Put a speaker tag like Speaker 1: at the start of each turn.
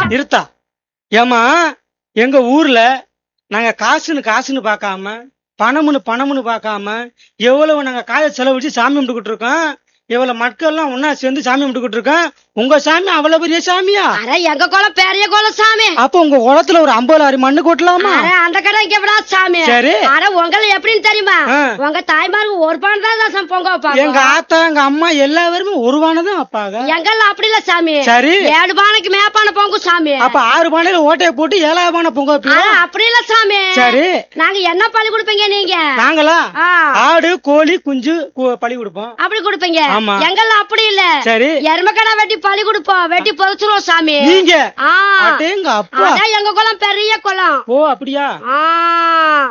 Speaker 1: நிறுத்தா ஏமா எங்க ஊர்ல நாங்க காசுன்னு காசுன்னு பார்க்காம பணம்னு பணம்னு பார்க்காம எவ்வளவு நாங்க காய செலவழிச்சு சாமி கும்பிட்டுக்கிட்டு இருக்கோம் எவ்வளவு மக்கள் எல்லாம் ஒன்னா சேர்ந்து சாமி கும்பிட்டுக்கிட்டு இருக்கோம் உங்க சாமி அவ்வளவு பெரிய சாமியா
Speaker 2: அட எங்க குளம் பெரிய குளம் சாமி
Speaker 1: அப்ப உங்க குளத்துல ஒரு ஐம்பது லாரி மண்ணு கொட்டலாமா
Speaker 2: அட அந்த கடை இங்க விடா சாமி
Speaker 1: சரி.
Speaker 2: அட உங்களை எப்படின்னு தெரியுமா
Speaker 1: ஆ.
Speaker 2: உங்க தாய்மாருக்கு ஒரு பணம் தான் தான் பொங்க வைப்பாங்க
Speaker 1: எங்க ஆத்தா எங்க அம்மா எல்லாருமே ஒருவானதான் அப்பாங்க
Speaker 2: எங்கெல்லாம் அப்படி இல்ல சாமி
Speaker 1: சரி
Speaker 2: ஏழு பானைக்கு மேப்பான பொங்கு சாமி
Speaker 1: அப்ப ஆறு பானையில ஓட்டையை போட்டு ஏழாவது பானை பொங்க
Speaker 2: அட
Speaker 1: வைப்பீங்க
Speaker 2: அப்படி இல்ல சாமி
Speaker 1: சரி
Speaker 2: நாங்க என்ன பழி கொடுப்பீங்க நீங்க
Speaker 1: நாங்களா
Speaker 2: ஆ,
Speaker 1: ஆடு கோழி குஞ்சு கு- பலி கொடுப்போம்
Speaker 2: அப்படி கொடுப்பீங்க
Speaker 1: ஆமா.
Speaker 2: எங்கெல்லாம் அப்படி இல்ல
Speaker 1: சரி
Speaker 2: எருமக்கடா வெட்டி பழி கொடுப்போம் வெட்டி பொதிச்சிருவோம் சாமி
Speaker 1: நீங்க
Speaker 2: ஆ
Speaker 1: அடேங்க அப்பா
Speaker 2: அதான் எங்க குளம் பெரிய குளம்
Speaker 1: ஓ அப்படியா
Speaker 2: ஆ